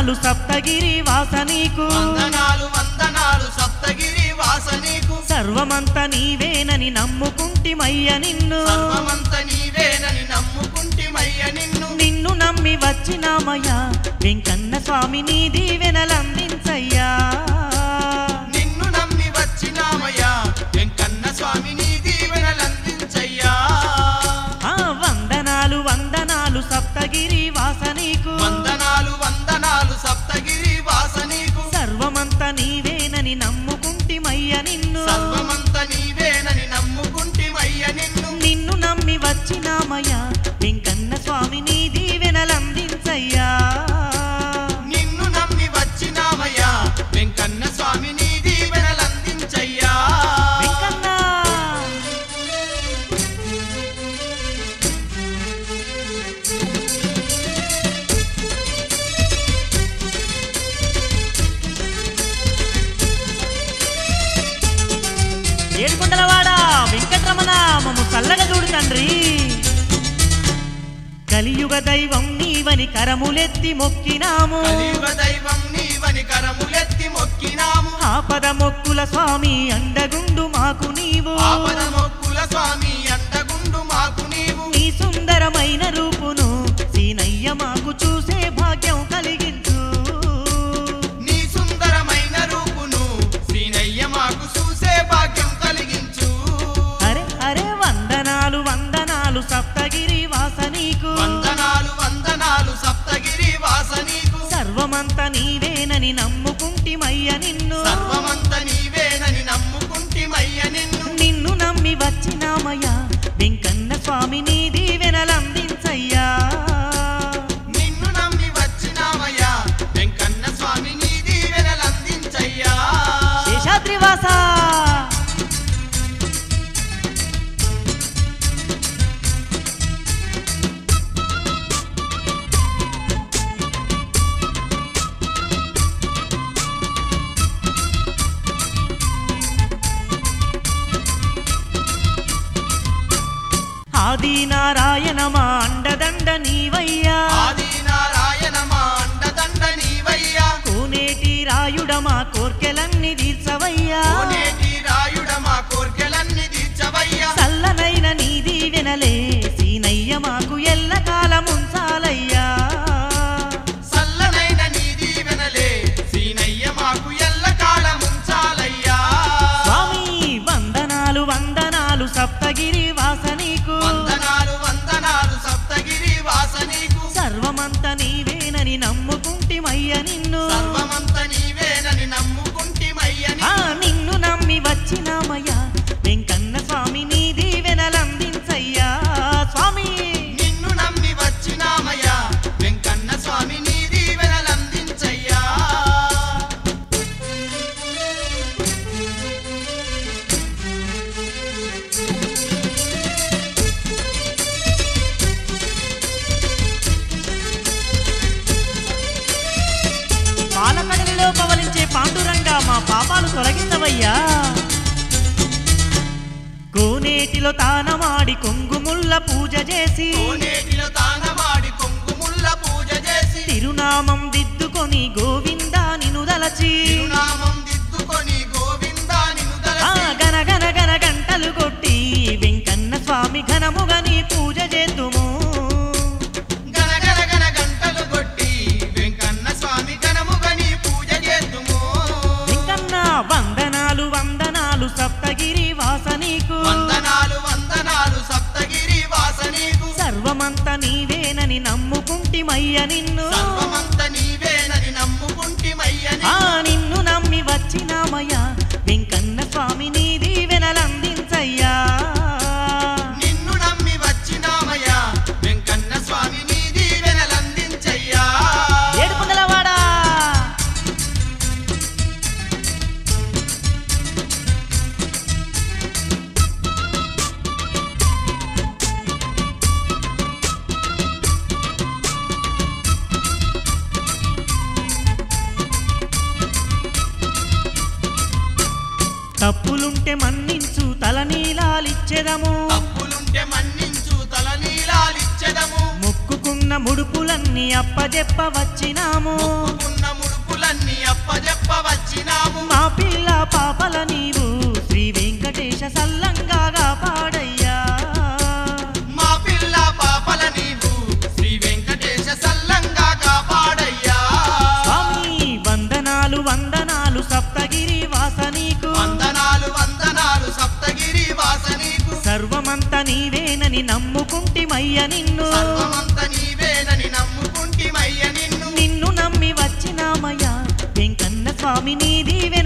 వందనాలు సప్తగిరి వాస నీకు వందనాలు వందనాలు సప్తగిరి వాస నీకు సర్వమంత నీవేనని నమ్ముకుంటిమయ్య నిన్ను సర్వమంత నీవేనని నమ్ముకుంటిమయ్య నిన్ను నిన్ను నమ్మి వచ్చినామయ్యా వెంకన్న స్వామి నీ దీవెనలందించయ్యా నిన్ను నమ్మి వచ్చినామయ్యా వెంకన్న స్వామి నీ దీవెనలందించయ్యా ఆ వందనాలు వందనాలు సప్తగిరి వాస నీకు వందనాలు వందనాలు సప్తగిరి వాస నీకు సర్వమంత నీవేనని నమ్ముకుంటిమయ్య నిన్ను సర్వమంత నీవేనని నమ్ముకుంటిమయ్య నిన్ను నిన్ను నమ్మి వచ్చినామయ్యా వెంకన్న స్వామి నీ దీవెనలందించయ్యా నిన్ను నమ్మి వచ్చినామయ్యా వెంకన్న స్వామి నీ దీవెనలందించయ్యా వెంకన్న ఏడుకొండలవాడ వెంకటరమణ మమ్ము చల్లగా చూడు తండ్రి కలియుగ దైవం నీవని కరములెత్తి మొక్కినాము కలియుగ దైవం నీవని కరములెత్తి మొక్కినాము ఆపద మొక్కుల స్వామి అండగుండు మాకు నీవు ఆపద మొక్కుల స్వామి అంతగుండు మాకు నీవు నీ సుందరమైన రూపును సీనయ్య మాకు చూసే భాగ్యం కలిగించు నీ సుందరమైన రూపును శ్రీనయ్య మాకు చూసే భాగ్యం కలిగించు అరే అరే వందనాలు వందనాలు సప్తగిరి వాస నీకు వందనాలు వందనాలు సప్తగిరి వాస నీకు సర్వమంత నీవేనని నమ్ముకుంటిమయ్య నిన్ను సర్వమంత నీవేనని నమ్ముకుంటిమయ్య నిన్ను నిన్ను నమ్మి వచ్చినామయ్యా వెంకన్న స్వామి నీ దీవెనలందించయ్యా నిన్ను నమ్మి వచ్చినామయ్యా వెంకన్న స్వామి నీ దీవెనలందించయ్యా శేషాద్రివాస ఆది నారాయణ మా అండదండ నీవయ్యా ఆది నారాయణ మా అండదండ నీవయ్యా కోనేటి రాయుడ మా కోర్కెలన్నీ తీర్చవయ్యా కోనేటి రాయుడ మా కోర్కెలన్నీ తీర్చవయ్యా చల్లనైన నీ దీవెనలే సీనయ్య మాకు ఎల్లకాలం ఉంచాలయ్యా సల్లనైన నీ దీవెనలే సీనయ్య మాకు ఎల్లకాలం ఉంచాలయ్యా స్వామి వందనాలు వందనాలు సప్తగిరి వాస నీకు వందనాలు వందనాలు సప్తగిరి వాస నీకు సర్వమంత నీవేనని నమ్ముకుంటిమయ్య నిన్ను సర్వమంత నీవేనని నమ్ముకుంటిమయ్యని ఆ నిన్ను నమ్మి వచ్చినామయ్యా వెంకన్న స్వామి నీ దీవెనలందించయ్యా స్వామి నిన్ను నమ్మి వచ్చినామయ్యా వెంకన్న స్వామి నీ దీవెనలందించయ్యా పాలకడలిలో పవలించే పాండురంగా మా పాపాలు తొలగించవయ్యా కోనేటిలో తానమాడి కొంగుముల్ల పూజ చేసి కోనేటిలో తానమాడి కొంగుముల్ల పూజ చేసి తిరునామం దిద్దుకొని గోవిందా నినుదలచి తిరునామం దిద్దుకొని గోవిందా నిన్ను ఆ దలసి గన గన గన గంటలు కొట్టి వెంకన్న స్వామి ఘనముగా నీ పూజ చేద్దుము గనగన గన గంటలు కొట్టి వెంకన్న స్వామి ఘనముగా నీ పూజ చేద్దుము వెంకన్న వందనాలు వందనాలు సప్తగిరి వాస నీకు వందనాలు వందనాలు సప్తగిరి వాస నీకు సర్వమంత నీవేనని నమ్ముకుంటిమయ్య నిన్ను సర్వమంత నీవేనని నమ్ముకుంటిమయ్యని ఆ నిన్ను నమ్మి వచ్చినామయ్యా వెంకన్న స్వామి నీ దీవెనలందించయ్యా నిన్ను నమ్మి వచ్చినామయ్యా వెంకన్న స్వామి నీ దీవెనలందించయ్యా ఏడుకుండలవాడా తప్పులుంటే మన్నించు తలనీలాలిచ్చెదము తప్పులుంటే మన్నించు తల నీలాలిచ్చ వచ్చెదము మొక్కుకున్న ముడుపులన్నీ అప్పజెప్ప వచ్చినాము మొక్కుకున్న ముడుపులన్నీ అప్పజెప్ప వచ్చినాము మా పిల్ల పాపల నీవు శ్రీ వెంకటేశ సల్లంగా పాడయ్యా మా పిల్ల పాపల నీవు శ్రీ వెంకటేశ సల్లంగా కాపాడయ్యా స్వామి వందనాలు వందనాలు సప్తగిరి వాస నీకు వందనాలు వందనాలు సప్తగిరి వాస నీకు సర్వమంత నీవేనని నమ్ముకుంటిమయ్య నిన్ను సర్వమంత నీవేనని నమ్ముకుంటిమయ్య నిన్ను నిన్ను నమ్మి వచ్చినామయ్యా వెంకన్న స్వామి నీ దీవెన